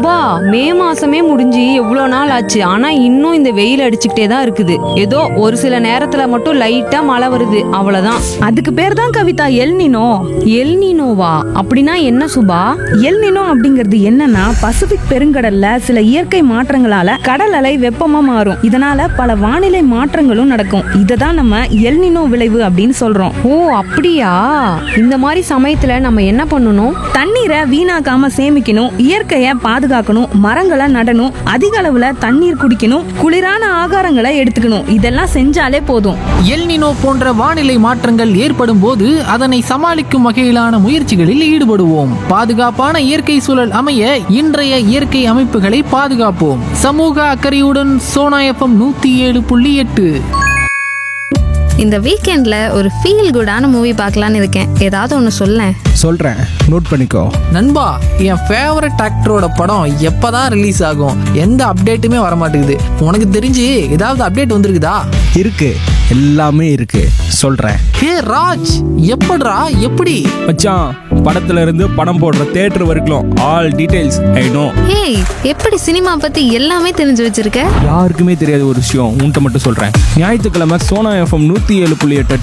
சுபா மே மாசமே முடிஞ்சு எவ்வளோ நாள் ஆச்சு ஆனா இன்னும் இந்த வெயில் அடிச்சுக்கிட்டே தான் இருக்குது ஏதோ ஒரு சில நேரத்துல மட்டும் லைட்டா மழை வருது அவ்வளவுதான் அதுக்கு பேர் தான் கவிதா எல் நினோ எல் நீனோவா அப்படின்னா என்ன சுபா எல் நினோ அப்படிங்கிறது என்னன்னா பசிபிக் பெருங்கடல்ல சில இயற்கை மாற்றங்களால கடல் அலை வெப்பமா மாறும் இதனால பல வானிலை மாற்றங்களும் நடக்கும் இதை தான் நம்ம எல் நினோ விளைவு அப்படின்னு சொல்றோம் ஓ அப்படியா இந்த மாதிரி சமயத்துல நம்ம என்ன பண்ணணும் தண்ணீரை வீணாக்காம சேமிக்கணும் இயற்கையை பாதுகாக்கணும் மரங்களை நடணும் அதிக அளவுல தண்ணீர் குடிக்கணும் குளிரான ஆகாரங்களை எடுத்துக்கணும் இதெல்லாம் செஞ்சாலே போதும் எல்னினோ போன்ற வானிலை மாற்றங்கள் ஏற்படும் போது அதனை சமாளிக்கும் வகையிலான முயற்சிகளில் ஈடுபடுவோம் பாதுகாப்பான இயற்கை சூழல் அமைய இன்றைய இயற்கை அமைப்புகளை பாதுகாப்போம் சமூக அக்கறையுடன் சோனா எஃப்எம் நூத்தி ஏழு புள்ளி எட்டு இந்த வீக்கெண்ட்ல ஒரு ஃபீல் குடான மூவி பார்க்கலான்னு இருக்கேன் ஏதாவது ஒன்று சொல்லேன் சொல்கிறேன் நோட் பண்ணிக்கோ நண்பா என் ஃபேவரட் ஆக்டரோட படம் எப்பதான் ரிலீஸ் ஆகும் எந்த அப்டேட்டுமே வர மாட்டேங்குது உனக்கு தெரிஞ்சு ஏதாவது அப்டேட் வந்திருக்குதா இருக்கு எல்லாமே இருக்கு சொல்கிறேன் ஹே ராஜ் எப்படிடா எப்படி மச்சான் படத்துல இருந்து படம் போடுற தேட்டர் வரைக்கும் ஆல் டீடைல்ஸ் ஐ நோ ஏய் எப்படி சினிமா பத்தி எல்லாமே தெரிஞ்சு வச்சிருக்க யாருக்குமே தெரியாத ஒரு விஷயம் உன்கிட்ட மட்டும் சொல்கிறேன் ஞாயிற்றுக்கிழமை சோனா எஃப்எம் நூற்றி ஏழு புள்ளி எட்டு